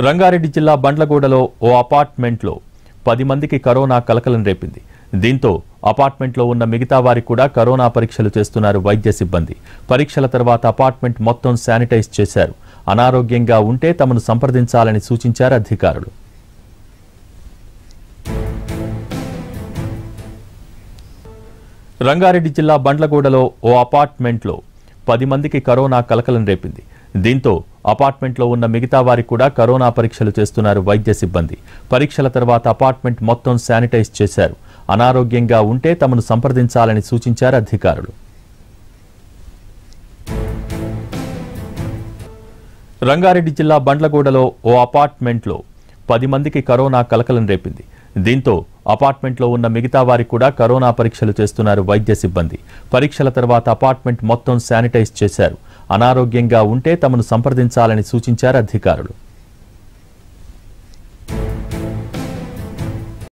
రంగారెడ్డి జిల్లా బండ్లగూడలో ఓ అపార్ట్మెంట్లో పది మందికి కరోనా కలకలం రేపింది దీంతో అపార్ట్మెంట్లో ఉన్న మిగతా వారికి కూడా కరోనా పరీక్షలు చేస్తున్నారు వైద్య సిబ్బంది పరీక్షల తర్వాత అపార్ట్మెంట్ మొత్తం శానిటైజ్ చేశారు అనారోగ్యంగా ఉంటే తమను సంప్రదించాలని సూచించారు అధికారులు రంగారెడ్డి జిల్లా బండ్లగూడలో ఓ అపార్ట్మెంట్లో పది మందికి కరోనా కలకలం రేపింది దీంతో అపార్ట్మెంట్లో ఉన్న మిగతా వారికి కూడా కరోనా పరీక్షలు చేస్తున్నారు వైద్య సిబ్బంది పరీక్షల తర్వాత అపార్ట్మెంట్ మొత్తం శానిటైజ్ చేశారు అనారోగ్యంగా ఉంటే తమను సంప్రదించాలని సూచించారు అధికారులు రంగారెడ్డి జిల్లా బండ్లగూడలో ఓ అపార్ట్మెంట్లో పది మందికి కరోనా కలకలం రేపింది దీంతో అపార్ట్మెంట్లో ఉన్న మిగతా వారికి కూడా కరోనా పరీక్షలు చేస్తున్నారు వైద్య సిబ్బంది పరీక్షల తర్వాత అపార్ట్మెంట్ మొత్తం శానిటైజ్ చేశారు అనారోగ్యంగా ఉంటే తమను సంప్రదించాలని సూచించారు అధికారులు